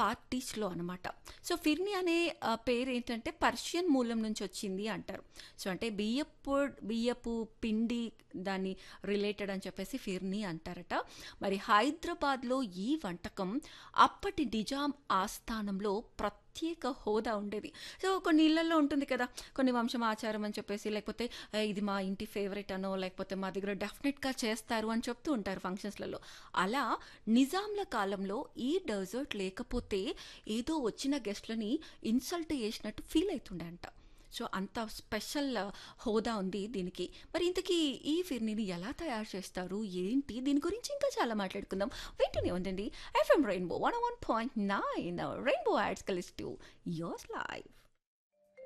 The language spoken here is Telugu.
పార్టీస్‌లో అనమాట. సో, ఫిర్నీ అనే ఆహ్, పేరేంటంటే పర్షియన్ మూలం నుంచి వచ్చింది అంటారు. సో, అంటే బియ్యపు బియ్యపు పిండి దాన్ని రిలేటెడ్ అని చెప్పేసి ఫిర్నీ అంటారట. మరి హైదరాబాద్‌లో ఈ వంటకం అప్పటి నిజాం ఆస్థానంలో ప్రత్యేక హోదా ఉండేది. సో, కొన్ని ఇళ్లల్లో ఉంటుంది కదా! కొన్ని వంశం ఆచారం అని చెప్పేసి లేకపోతే ఆహ్, ఇది మా ఇంటి ఫేవరెట్ అనో లేకపోతే మా దగ్గర డెఫినెట్‌గా చేస్తారు అని చెప్తూ ఉంటారు ఫంక్షన్స్‌లలో. అలా నిజాంల కాలంలో ఈ డెజర్ట్ లేకపోతే ఏదో వచ్చిన గెస్ట్‌లని ఇన్సల్ట్ చేసినట్టు ఫీల్ అయితుండే అంట. సో, అంత స్పెషల్ హోదా ఉంది దీనికి. మరి ఇంతకీ ఈ ఫిర్నీని ఎలా తయారు చేస్తారు? ఏంటి? దీని గురించి ఇంకా చాలా మాట్లాడుకుందాం. వింటూనే ఉండండి. ఎఫ్ఎం రెయిన్బో 101.9 రెయిన్బో యాడ్స్ కలిస్తూ యోర్స్ లైవ్.